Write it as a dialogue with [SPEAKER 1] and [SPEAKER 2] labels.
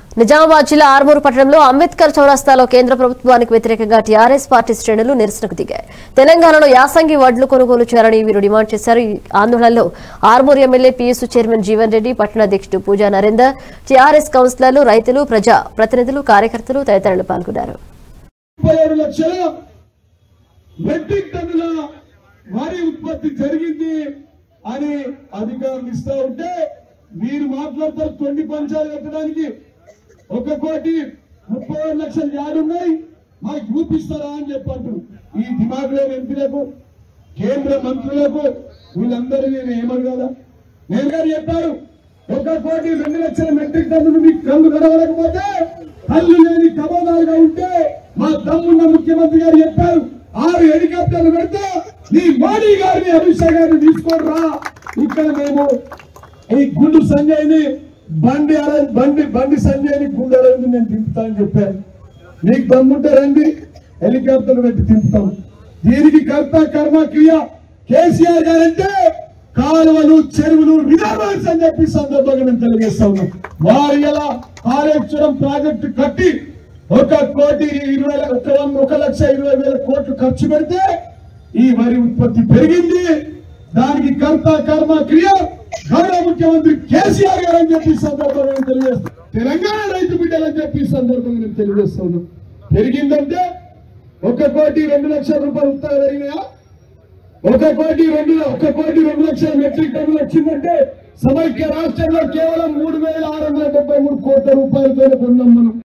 [SPEAKER 1] నిజామాబాద్ జిల్లా ఆర్మూరు పట్టణంలో అంబేద్కర్ చౌరస్తాలో కేంద్ర ప్రభుత్వానికి వ్యతిరేకంగా టీఆర్ఎస్ పార్టీ శ్రేణులు నిరసనకు దిగాయి తెలంగాణలో యాసంగి వడ్లు కొనుగోలు చేయాలని వీరు డిమాండ్ చేశారు ఈ ఆందోళనలో Armoor MLA PS chairman Jeevan Reddy పట్టణ అధ్యక్షుడు పూజా నరేందర్ టీఆర్ఎస్ కౌన్సిలర్లు రైతులు ప్రజా ప్రతినిధులు కార్యకర్తలు తదితరులు పాల్గొన్నారు
[SPEAKER 2] ముప్పై ఏడు లక్షల మెట్రిక్ టన్నుల వరి ఉత్పత్తి జరిగింది అని అధికారులు ఇస్తా ఉంటే మీరు మాట్లాడతారు తొండి పంచాలు పెట్టడానికి ఒక కోటి ముప్పై ఏడు లక్షలు యాడున్నాయి మాకు చూపిస్తారా అని చెప్పంటారు ఈ దిమాగ్ లేని ఎంపీలకు కేంద్ర మంత్రులకు వీళ్ళందరూ నేను ఏమడగల నేను గారు చెప్పారు ఒక కోటి రెండు లక్షల మెట్రిక్ టన్నులు మీకు కళ్ళు కనబడకపోతే కళ్ళు లేని కబోదాలుగా ఉంటే మా తమ్మున్న ముఖ్యమంత్రి గారు చెప్పారు ఆరు హెలికాప్టర్లు పెడితే నీ మోడీ గారిని అమిత్ షా గారిని తీసుకొని రా ఇక్కడ మేము ఈ గుండు సంజయ్ని బండి అర- బండి బండి సంజయ్ని గుండు అరవింద్ నేను దింపుతా అని చెప్పాను మీకు దమ్ముంటే రండి హెలికాప్టర్ పెట్టి దింపుతాం దీనికి కర్త కర్మ క్రియ కేసీఆర్ గారంటే కాలువలు చెరువులు రిజర్వాయర్స్ అని చెప్పి సందర్భంగా నేను తెలియజేస్తా ఉన్నాం వారు ఎలా కాళేశ్వరం ప్రాజెక్టు కట్టి ఒక కోటి ఇరవై ల- ఒక వంద- ఒక లక్ష ఇరవై వేల కోట్లు ఖర్చు పెడితే ఈ వరి ఉత్పత్తి పెరిగింది దానికి కర్త కర్మ క్రియ గౌరవ ముఖ్యమంత్రి కేసీఆర్ గారు అని చెప్పి ఈ సందర్భంగా నేను తెలియజేస్తాను తెలంగాణ రైతు బిడ్డలని చెప్పి ఈ సందర్భంగా నేను తెలియజేస్తాను పెరిగిందంటే ఒక కోటి రెండు లక్షల రూపాయలు ఉత్తగా పెరిగినాయా ఒక కోటి రెండు ఒక కోటి రెండు లక్షల మెట్రిక్ టన్నులు వచ్చిందంటే సమైక్య రాష్ట్రంలో కేవలం మూడు వేల ఆరు వందల డెబ్బై మూడు కోట్ల రూపాయలతో కొన్నాం మనం